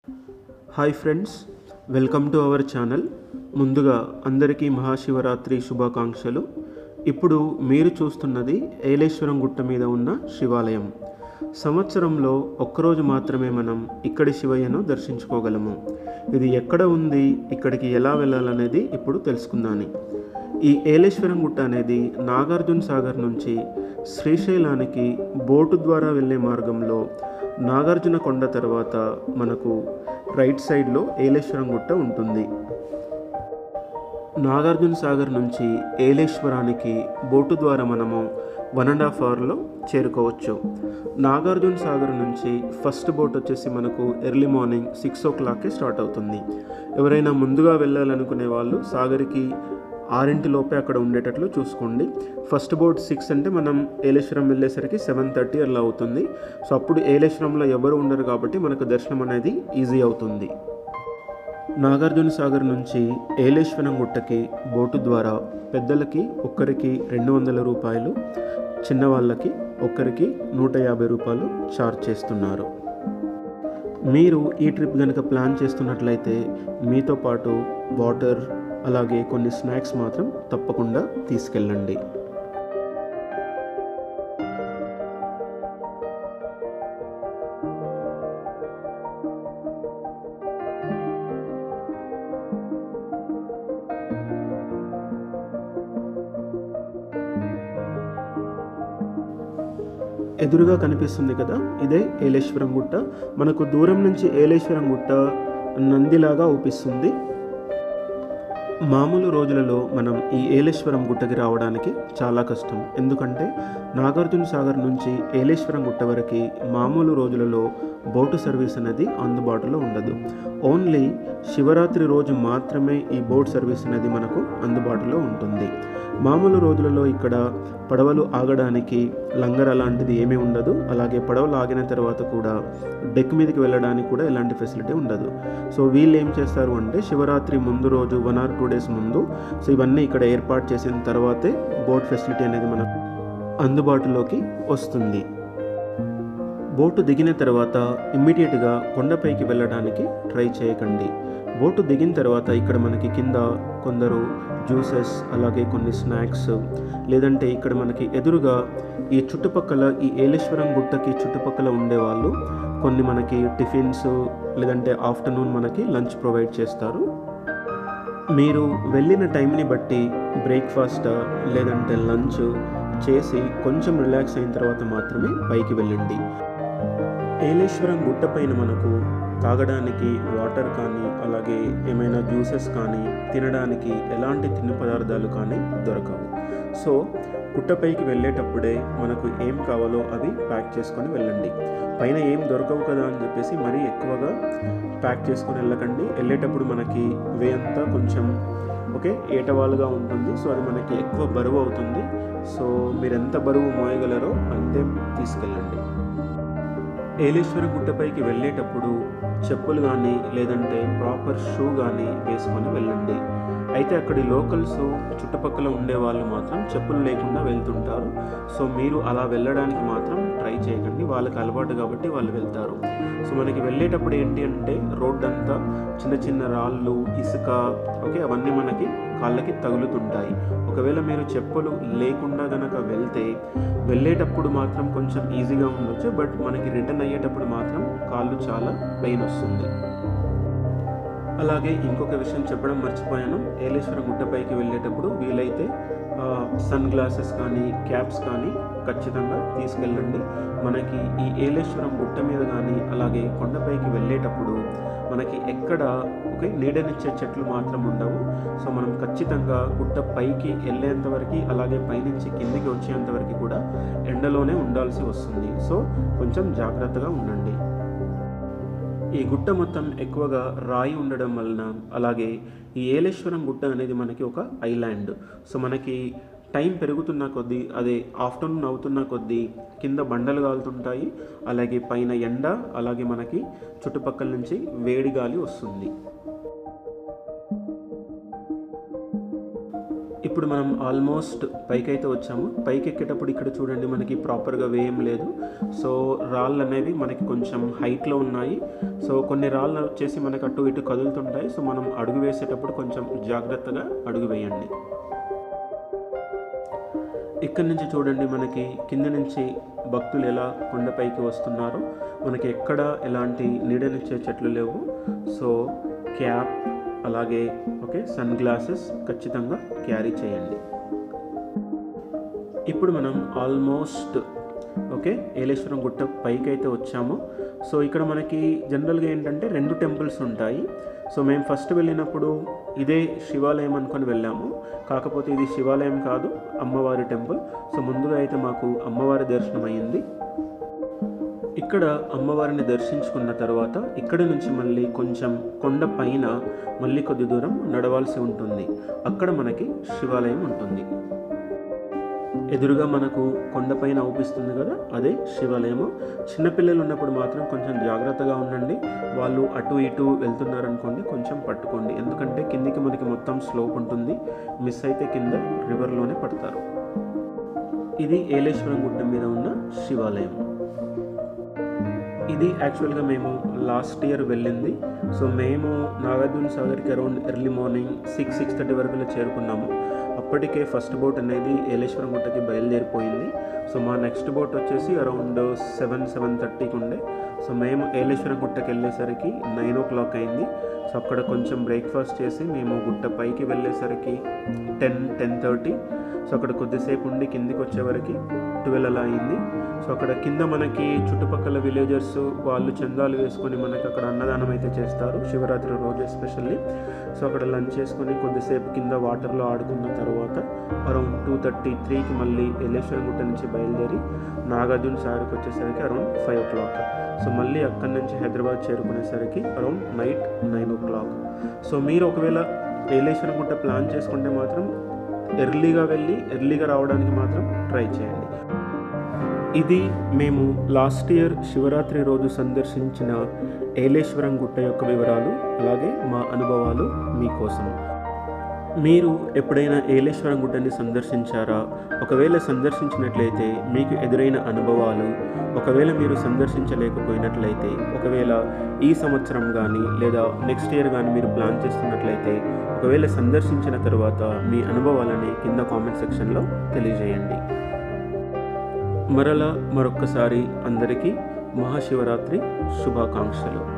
hi friends welcome to our channel ముందుగా అందరికీ మహాశివరాత్రి శుభాకాంక్షలు ఇప్పుడు మీరు చూస్తున్నది ఏలేశ్వరం గుట్ట మీద ఉన్న శివాలయం సంవత్సరంలో ఒక్కరోజు మాత్రమే మనం ఇక్కడి శివయ్యను దర్శించుకోగలము ఇది ఎక్కడ ఉంది ఇక్కడికి ఎలా వెళ్ళాలనేది ఇప్పుడు తెలుసుకుందాని ఈ ఏలేశ్వరం గుట్ట అనేది నాగార్జున సాగర్ నుంచి శ్రీశైలానికి బోటు ద్వారా వెళ్ళే మార్గంలో నాగార్జున కొండ తర్వాత మనకు రైట్ సైడ్లో ఏలేశ్వరం గుట్ట ఉంటుంది నాగార్జున సాగర్ నుంచి ఏలేశ్వరానికి బోటు ద్వారా మనము వన్ అండ్ హాఫ్ అవర్లో చేరుకోవచ్చు నాగార్జున సాగర్ నుంచి ఫస్ట్ బోట్ వచ్చేసి మనకు ఎర్లీ మార్నింగ్ సిక్స్ ఓ క్లాక్కి స్టార్ట్ అవుతుంది ఎవరైనా ముందుగా వెళ్ళాలనుకునే వాళ్ళు సాగర్కి ఆరింటి లోపే అక్కడ ఉండేటట్లు చూసుకోండి ఫస్ట్ బోట్ సిక్స్ అంటే మనం ఏలేశ్వరం వెళ్ళేసరికి సెవెన్ థర్టీ అలా అవుతుంది సో అప్పుడు ఏలేశ్వరంలో ఎవరు ఉండరు కాబట్టి మనకు దర్శనం అనేది ఈజీ అవుతుంది నాగార్జున సాగర్ నుంచి ఏలేశ్వరం గుట్టకి బోటు ద్వారా పెద్దలకి ఒక్కరికి రెండు వందల రూపాయలు చిన్నవాళ్ళకి ఒక్కరికి నూట యాభై రూపాయలు ఛార్జ్ చేస్తున్నారు మీరు ఈ ట్రిప్ కనుక ప్లాన్ చేస్తున్నట్లయితే మీతో పాటు వాటర్ అలాగే కొన్ని స్నాక్స్ మాత్రం తప్పకుండా తీసుకెళ్ళండి ఎదురుగా కనిపిస్తుంది కదా ఇదే ఏలేశ్వరం గుట్ట మనకు దూరం నుంచి ఏలేశ్వరం గుట్ట నందిలాగా ఊపిస్తుంది మామూలు రోజులలో మనం ఈ ఏలేశ్వరం గుట్టకి రావడానికి చాలా కష్టం ఎందుకంటే నాగార్జున సాగర్ నుంచి ఏలేశ్వరం గుట్ట వరకు మామూలు రోజులలో బోటు సర్వీస్ అనేది అందుబాటులో ఉండదు ఓన్లీ శివరాత్రి రోజు మాత్రమే ఈ బోట్ సర్వీస్ అనేది మనకు అందుబాటులో ఉంటుంది మామూలు రోజులలో ఇక్కడ పడవలు ఆగడానికి లంగర్ అలాంటిది ఏమీ ఉండదు అలాగే పడవలు ఆగిన తర్వాత కూడా డెక్ మీదకి వెళ్ళడానికి కూడా ఎలాంటి ఫెసిలిటీ ఉండదు సో వీళ్ళు ఏం చేస్తారు అంటే శివరాత్రి ముందు రోజు వన్ ఆర్ టూ డేస్ ముందు సో ఇవన్నీ ఇక్కడ ఏర్పాటు చేసిన తర్వాతే బోట్ ఫెసిలిటీ అనేది మనకు అందుబాటులోకి వస్తుంది బోటు దిగిన తర్వాత ఇమ్మీడియట్గా కొండపైకి వెళ్ళడానికి ట్రై చేయకండి బోటు దిగిన తర్వాత ఇక్కడ మనకి కింద కొందరు జ్యూసెస్ అలాగే కొన్ని స్నాక్స్ లేదంటే ఇక్కడ మనకి ఎదురుగా ఈ చుట్టుపక్కల ఈ ఏలేశ్వరం గుట్టకి చుట్టుపక్కల ఉండేవాళ్ళు కొన్ని మనకి టిఫిన్స్ లేదంటే ఆఫ్టర్నూన్ మనకి లంచ్ ప్రొవైడ్ చేస్తారు మీరు వెళ్ళిన టైంని బట్టి బ్రేక్ఫాస్ట్ లేదంటే లంచ్ చేసి కొంచెం రిలాక్స్ అయిన తర్వాత మాత్రమే పైకి వెళ్ళండి ఏలేశ్వరం గుట్ట పైన మనకు తాగడానికి వాటర్ కానీ అలాగే ఏమైనా జ్యూసెస్ కానీ తినడానికి ఎలాంటి తిండి పదార్థాలు కానీ దొరకవు సో గుట్టపైకి వెళ్ళేటప్పుడే మనకు ఏం కావాలో అవి ప్యాక్ చేసుకొని వెళ్ళండి పైన ఏం దొరకవు కదా అని చెప్పేసి మరీ ఎక్కువగా ప్యాక్ చేసుకొని వెళ్ళకండి వెళ్ళేటప్పుడు మనకి వే అంతా కొంచెం ఓకే ఏటవాలుగా ఉంటుంది సో అది మనకి ఎక్కువ బరువు అవుతుంది సో మీరు ఎంత బరువు మోయగలరో అంతే తీసుకెళ్ళండి ఏలేశ్వరం గుట్టపైకి వెళ్ళేటప్పుడు చెప్పులు కానీ లేదంటే ప్రాపర్ షూ కానీ వేసుకొని వెళ్ళండి అయితే అక్కడి లోకల్స్ చుట్టుపక్కల ఉండే వాళ్ళు మాత్రం చెప్పులు లేకుండా వెళ్తుంటారు సో మీరు అలా వెళ్ళడానికి మాత్రం ట్రై చేయకండి వాళ్ళకి అలవాటు కాబట్టి వాళ్ళు వెళ్తారు సో మనకి వెళ్ళేటప్పుడు ఏంటి అంటే రోడ్ అంతా చిన్న చిన్న రాళ్ళు ఇసుక ఓకే అవన్నీ మనకి కాళ్ళకి తగులుతుంటాయి ఒకవేళ మీరు చెప్పులు లేకుండా గనక వెళ్తే వెళ్ళేటప్పుడు మాత్రం కొంచెం ఈజీగా ఉండొచ్చు బట్ మనకి రిటర్న్ అయ్యేటప్పుడు మాత్రం కాళ్ళు చాలా పెయిన్ వస్తుంది అలాగే ఇంకొక విషయం చెప్పడం మర్చిపోయాను ఏలేశ్వరం గుట్టపైకి వెళ్ళేటప్పుడు వీలైతే సన్ గ్లాసెస్ కానీ క్యాప్స్ కానీ ఖచ్చితంగా తీసుకెళ్ళండి మనకి ఈ ఏలేశ్వరం గుట్ట మీద కానీ అలాగే కొండపైకి వెళ్ళేటప్పుడు మనకి ఎక్కడ ఓకే నీడనిచ్చే చెట్లు మాత్రం ఉండవు సో మనం ఖచ్చితంగా గుట్ట పైకి వెళ్ళేంత వరకు అలాగే పైనుంచి కిందికి వచ్చేంత వరకు కూడా ఎండలోనే ఉండాల్సి వస్తుంది సో కొంచెం జాగ్రత్తగా ఉండండి ఈ గుట్ట మొత్తం ఎక్కువగా రాయి ఉండడం వలన అలాగే ఈ ఏలేశ్వరం గుట్ట అనేది మనకి ఒక ఐలాండ్ సో మనకి టైం పెరుగుతున్న కొద్దీ అదే ఆఫ్టర్నూన్ అవుతున్న కొద్దీ కింద బండలు కాలుతుంటాయి అలాగే పైన ఎండ అలాగే మనకి చుట్టుపక్కల నుంచి వేడి గాలి వస్తుంది ఇప్పుడు మనం ఆల్మోస్ట్ పైకి అయితే వచ్చాము పైకి ఎక్కేటప్పుడు ఇక్కడ చూడండి మనకి ప్రాపర్గా వేయం లేదు సో రాళ్ళు అనేవి మనకి కొంచెం హైట్లో ఉన్నాయి సో కొన్ని రాళ్ళు వచ్చేసి మనకి అటు ఇటు కదులుతుంటాయి సో మనం అడుగు వేసేటప్పుడు కొంచెం జాగ్రత్తగా అడుగు వేయండి ఇక్కడ నుంచి చూడండి మనకి కింద నుంచి భక్తులు ఎలా కొండపైకి వస్తున్నారో మనకి ఎక్కడ ఎలాంటి నీడనిచ్చే చెట్లు లేవు సో క్యాప్ అలాగే ఓకే సన్ గ్లాసెస్ ఖచ్చితంగా క్యారీ చేయండి ఇప్పుడు మనం ఆల్మోస్ట్ ఓకే ఏలేశ్వరం గుట్ట పైకి అయితే వచ్చాము సో ఇక్కడ మనకి జనరల్గా ఏంటంటే రెండు టెంపుల్స్ ఉంటాయి సో మేము ఫస్ట్ వెళ్ళినప్పుడు ఇదే శివాలయం అనుకొని వెళ్ళాము కాకపోతే ఇది శివాలయం కాదు అమ్మవారి టెంపుల్ సో ముందుగా అయితే మాకు అమ్మవారి దర్శనం అయ్యింది ఇక్కడ అమ్మవారిని దర్శించుకున్న తర్వాత ఇక్కడ నుంచి మళ్ళీ కొంచెం కొండ పైన మళ్ళీ కొద్ది దూరం నడవాల్సి ఉంటుంది అక్కడ మనకి శివాలయం ఉంటుంది ఎదురుగా మనకు కొండపైన అవుపిస్తుంది కదా అదే శివాలయము చిన్నపిల్లలు ఉన్నప్పుడు మాత్రం కొంచెం జాగ్రత్తగా ఉండండి వాళ్ళు అటు ఇటు వెళ్తున్నారనుకోండి కొంచెం పట్టుకోండి ఎందుకంటే కిందికి మనకి మొత్తం స్లోప్ ఉంటుంది మిస్ అయితే కింద రివర్లోనే పడతారు ఇది ఏలేశ్వరం గుట్ట మీద ఉన్న శివాలయం ఇది యాక్చువల్గా మేము లాస్ట్ ఇయర్ వెళ్ళింది సో మేము నాగార్జున సాగర్కి around early morning six six thirty వరకు చేరుకున్నాము అప్పటికే ఫస్ట్ బోట్ అనేది ఏలేశ్వరం గుట్టకి బయలుదేరిపోయింది సో మా నెక్స్ట్ బోట్ వచ్చేసి అరౌండ్ సెవెన్ సెవెన్ థర్టీకి ఉండే సో మేము ఏలేశ్వరం గుట్టకి వెళ్ళేసరికి నైన్ ఓ క్లాక్ అయింది సో అక్కడ కొంచెం బ్రేక్ఫాస్ట్ చేసి మేము గుట్ట పైకి వెళ్ళేసరికి టెన్ టెన్ థర్టీ సో అక్కడ కొద్దిసేపు ఉండి కిందికి వచ్చేవరకు ట్వెల్వ్ అలా అయింది సో అక్కడ కింద మనకి చుట్టుపక్కల విలేజర్స్ వాళ్ళు చందాలు వేసుకొని మనకి అక్కడ అన్నదానం అయితే చేస్తారు శివరాత్రి రోజు ఎస్పెషల్లీ సో అక్కడ లంచ్ చేసుకొని కొద్దిసేపు కింద వాటర్లో ఆడుకున్న తర్వాత అరౌండ్ టూ థర్టీ త్రీకి మళ్ళీ ఎల్లేశ్వరం గుట్ట నుంచి బయలుదేరి నాగార్జున సాగర్కి వచ్చేసరికి around five o'clock so మళ్ళీ అక్కడి నుంచి హైదరాబాద్ చేరుకునేసరికి around night nine o'clock so మీరు ఒకవేళ ఏలేశ్వరం గుట్ట ప్లాన్ చేసుకుంటే మాత్రం ఎర్లీగా వెళ్ళి ఎర్లీగా రావడానికి మాత్రం ట్రై చేయండి ఇది మేము లాస్ట్ ఇయర్ శివరాత్రి రోజు సందర్శించిన ఏలేశ్వరం గుట్ట యొక్క వివరాలు అలాగే మా అనుభవాలు మీకోసం మీరు ఎప్పుడైనా ఏలేశ్వరం గుట్టని సందర్శించారా ఒకవేళ సందర్శించినట్లయితే మీకు ఎదురైన అనుభవాలు ఒకవేళ మీరు సందర్శించలేకపోయినట్లయితే ఒకవేళ ఈ సంవత్సరం కానీ లేదా నెక్స్ట్ ఇయర్ కానీ మీరు ప్లాన్ చేస్తున్నట్లయితే ఒకవేళ సందర్శించిన తర్వాత మీ అనుభవాలని కింద కామెంట్ సెక్షన్లో తెలియజేయండి మరలా మరొక్కసారి అందరికీ మహాశివరాత్రి శుభాకాంక్షలు